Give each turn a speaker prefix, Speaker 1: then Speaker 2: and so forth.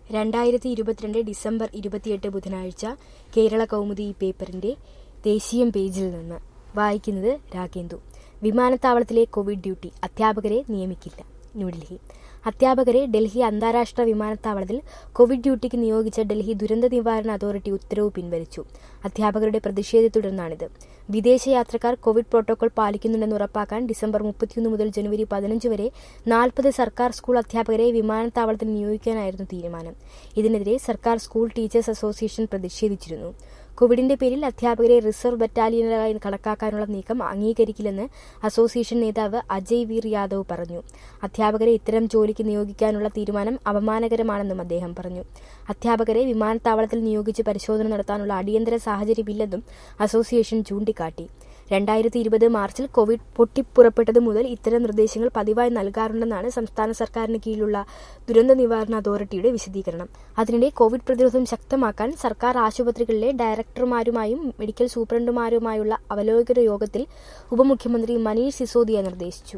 Speaker 1: രണ്ടായിരത്തി ഇരുപത്തിരണ്ട് ഡിസംബർ ഇരുപത്തിയെട്ട് ബുധനാഴ്ച കേരള കൗമുദി ഈ പേപ്പറിന്റെ ദേശീയം പേജിൽ നിന്ന് വായിക്കുന്നത് രാഗേന്ദു വിമാനത്താവളത്തിലെ കോവിഡ് ഡ്യൂട്ടി അധ്യാപകരെ നിയമിക്കില്ല ന്യൂഡൽഹി അധ്യാപകരെ ഡൽഹി അന്താരാഷ്ട്ര വിമാനത്താവളത്തിൽ കോവിഡ് ഡ്യൂട്ടിക്ക് നിയോഗിച്ച ഡൽഹി ദുരന്ത നിവാരണ അതോറിറ്റി ഉത്തരവ് പിൻവലിച്ചു അധ്യാപകരുടെ പ്രതിഷേധത്തെ തുടർന്നാണിത് വിദേശയാത്രക്കാർ കോവിഡ് പ്രോട്ടോകോൾ പാലിക്കുന്നുണ്ടെന്ന് ഉറപ്പാക്കാൻ ഡിസംബർ മുപ്പത്തിയൊന്ന് മുതൽ ജനുവരി പതിനഞ്ച് വരെ നാൽപ്പത് സർക്കാർ സ്കൂൾ അധ്യാപകരെ വിമാനത്താവളത്തിൽ നിയോഗിക്കാനായിരുന്നു തീരുമാനം ഇതിനെതിരെ സർക്കാർ സ്കൂൾ ടീച്ചേഴ്സ് അസോസിയേഷൻ പ്രതിഷേധിച്ചിരുന്നു കോവിഡിന്റെ പേരിൽ അധ്യാപകരെ റിസർവ് ബറ്റാലിയനായി കണക്കാക്കാനുള്ള നീക്കം അംഗീകരിക്കില്ലെന്ന് അസോസിയേഷൻ നേതാവ് അജയ് വീർ യാദവ് പറഞ്ഞു അധ്യാപകരെ ഇത്തരം ജോലിക്ക് നിയോഗിക്കാനുള്ള തീരുമാനം അപമാനകരമാണെന്നും അദ്ദേഹം പറഞ്ഞു അധ്യാപകരെ വിമാനത്താവളത്തിൽ നിയോഗിച്ച് പരിശോധന നടത്താനുള്ള അടിയന്തര സാഹചര്യമില്ലെന്നും അസോസിയേഷൻ ചൂണ്ടിക്കാട്ടി രണ്ടായിരത്തി ഇരുപത് മാർച്ചിൽ കോവിഡ് പൊട്ടിപ്പുറപ്പെട്ടതു മുതൽ ഇത്തരം നിർദ്ദേശങ്ങൾ പതിവായി നൽകാറുണ്ടെന്നാണ് സംസ്ഥാന സർക്കാരിന് കീഴിലുള്ള ദുരന്ത നിവാരണ അതോറിറ്റിയുടെ വിശദീകരണം അതിനിടെ കോവിഡ് പ്രതിരോധം ശക്തമാക്കാൻ സർക്കാർ ആശുപത്രികളിലെ ഡയറക്ടർമാരുമായും മെഡിക്കൽ സൂപ്രണ്ടുമാരുമായുള്ള അവലോകന യോഗത്തിൽ ഉപമുഖ്യമന്ത്രി മനീഷ് സിസോദിയ നിർദ്ദേശിച്ചു